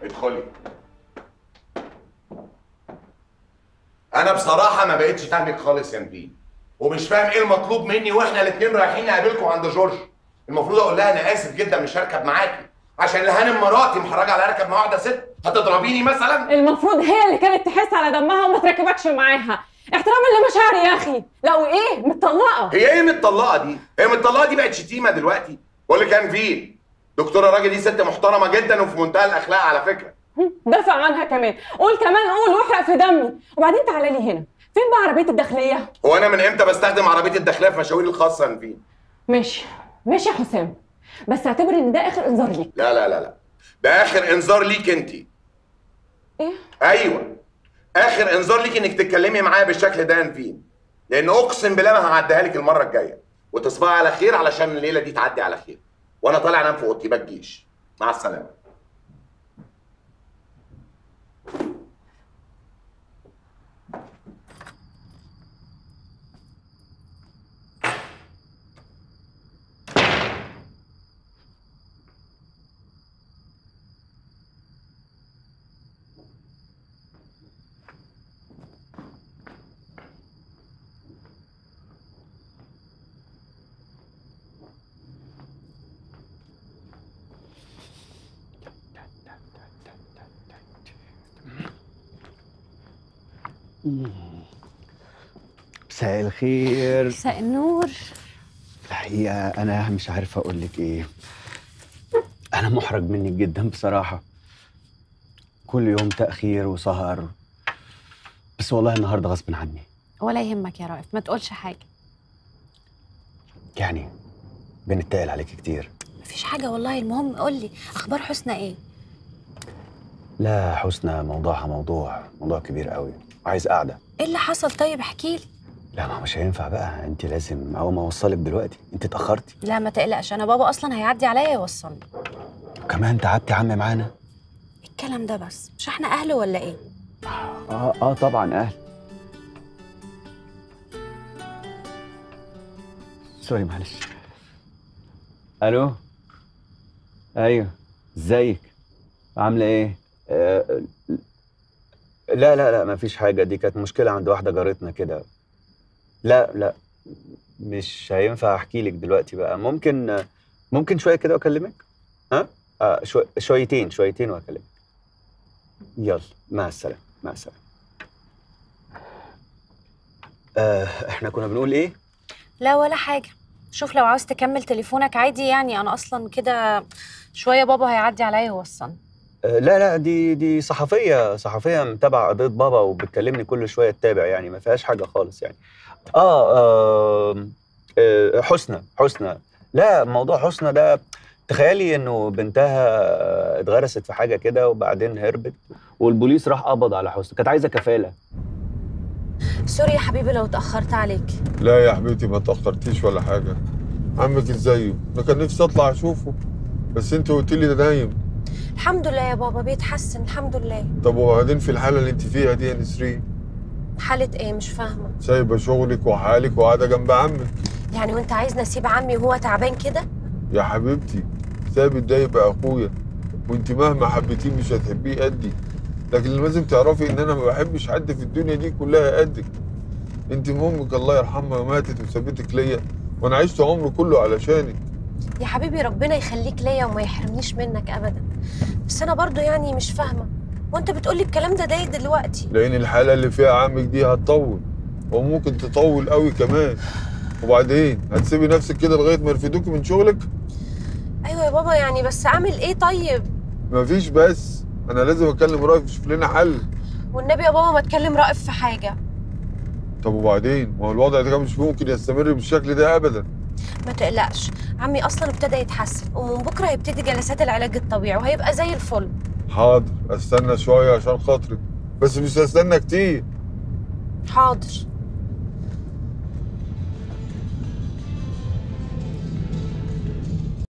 ادخلي انا بصراحه ما بقتش فاهمك خالص يا نبيل ومش فاهم ايه المطلوب مني واحنا الاثنين رايحين نقابلكم عند جورج المفروض اقول لها انا اسف جدا مش هركب معاكي عشان لهانم مراتي محرجه على اركب مع واحده ست هتضربيني مثلا المفروض هي اللي كانت تحس على دمها وما تركبكش معاها احتراما لمشاعري يا اخي لا وايه متطلقه هي ايه متطلقه دي هي متطلقه دي بقت شتيمه دلوقتي بقول لك كان فين دكتوره راجل دي ست محترمه جدا وفي منتهى الاخلاق على فكره دافع عنها كمان قول كمان قول واحرق في دمي وبعدين تعالى لي هنا فين بقى عربيه الداخليه هو انا من امتى بستخدم عربيه الداخليه في مشاويري الخاصه يا نبيل ماشي ماشي يا حسام بس اعتبر ان ده اخر انذار ليك لا لا لا لا ده اخر انذار ليك انت ايه ايوه اخر انذار ليك انك تتكلمي معايا بالشكل ده يا نفين لان اقسم بالله ما هعديها لك المره الجايه وتصبحي على خير علشان الليله دي تعدي على خير وانا طالع انام في اوضتي ما تجيش مع السلامه مساء الخير مساء النور الحقيقة أنا مش عارف أقول لك إيه أنا محرج منك جدا بصراحة كل يوم تأخير وسهر بس والله النهاردة غصب عني ولا يهمك يا رائف ما تقولش حاجه يعني بنتقل عليك كتير مفيش حاجه والله المهم قول لي اخبار حسنى ايه لا حسنى موضوعها موضوع موضوع كبير قوي وعايز قعدة ايه اللي حصل طيب احكي لي لا ما هو مش هينفع بقى انت لازم اول ما اوصلك دلوقتي انت اتاخرتي لا ما تقلقش انا بابا اصلا هيعدي عليا يوصلني وكمان تعبتي عم معانا إيه الكلام ده بس مش احنا اهل ولا ايه اه اه طبعا اهل سوري معلش الو ايوه ازيك عامله ايه آه لا لا لا ما فيش حاجه دي كانت مشكله عند واحده جارتنا كده لا لا مش هينفع احكي لك دلوقتي بقى ممكن ممكن شويه كده واكلمك ها آه شو شويتين شويتين واكلمك يلا مع السلامه مع السلامه آه احنا كنا بنقول ايه لا ولا حاجه شوف لو عاوز تكمل تليفونك عادي يعني انا اصلا كده شويه بابا هيعدي عليا يوصلني آه لا لا دي دي صحفيه صحفيه متابعه قضيه بابا وبتكلمني كل شويه تتابع يعني ما فيهاش حاجه خالص يعني اه, آه, آه حسنى حسنى لا موضوع حسنى ده تخيلي انه بنتها آه، اتغرست في حاجه كده وبعدين هربت والبوليس راح قبض على حسنى كانت عايزه كفاله سوري يا حبيبي لو اتاخرت عليك لا يا حبيبتي ما تأخرتيش ولا حاجة عمك ازايه؟ أنا كان نفسي أطلع أشوفه بس أنت قلت لي ده نايم الحمد لله يا بابا بيتحسن الحمد لله طب وبعدين في الحالة اللي أنت فيها دي يا نسرين حاله ايه مش فاهمه سايبة شغلك وحالك وقاعدة جنب عمك يعني وانت عايز نسيب عمي وهو تعبان كده يا حبيبتي ثابت ده يبقى أخويا وأنت مهما حبيتيه مش هتحبيه قدي لكن لازم تعرفي إن أنا ما بحبش حد في الدنيا دي كلها قدك أنت أمك الله يرحمها ماتت وسابتك ليا وأنا عشت عمري كله علشانك يا حبيبي ربنا يخليك ليا وما يحرمنيش منك ابدا بس انا برضو يعني مش فاهمه وانت بتقولي الكلام ده ليه دلوقتي لان الحاله اللي فيها عمك دي هتطول وممكن تطول قوي كمان وبعدين هتسيبي نفسك كده لغايه ما يرفدوكي من شغلك ايوه يا بابا يعني بس اعمل ايه طيب مفيش بس انا لازم اكلم رائف يشوف لنا حل والنبي يا بابا ما تكلم رائف في حاجه طب وبعدين ما هو الوضع ده مش ممكن يستمر بالشكل ده ابدا ما تقلقش عمي اصلا ابتدى يتحسن ومن بكره هيبتدي جلسات العلاج الطبيعي وهيبقى زي الفل حاضر استنى شويه عشان خاطرك بس مش هستنى كتير حاضر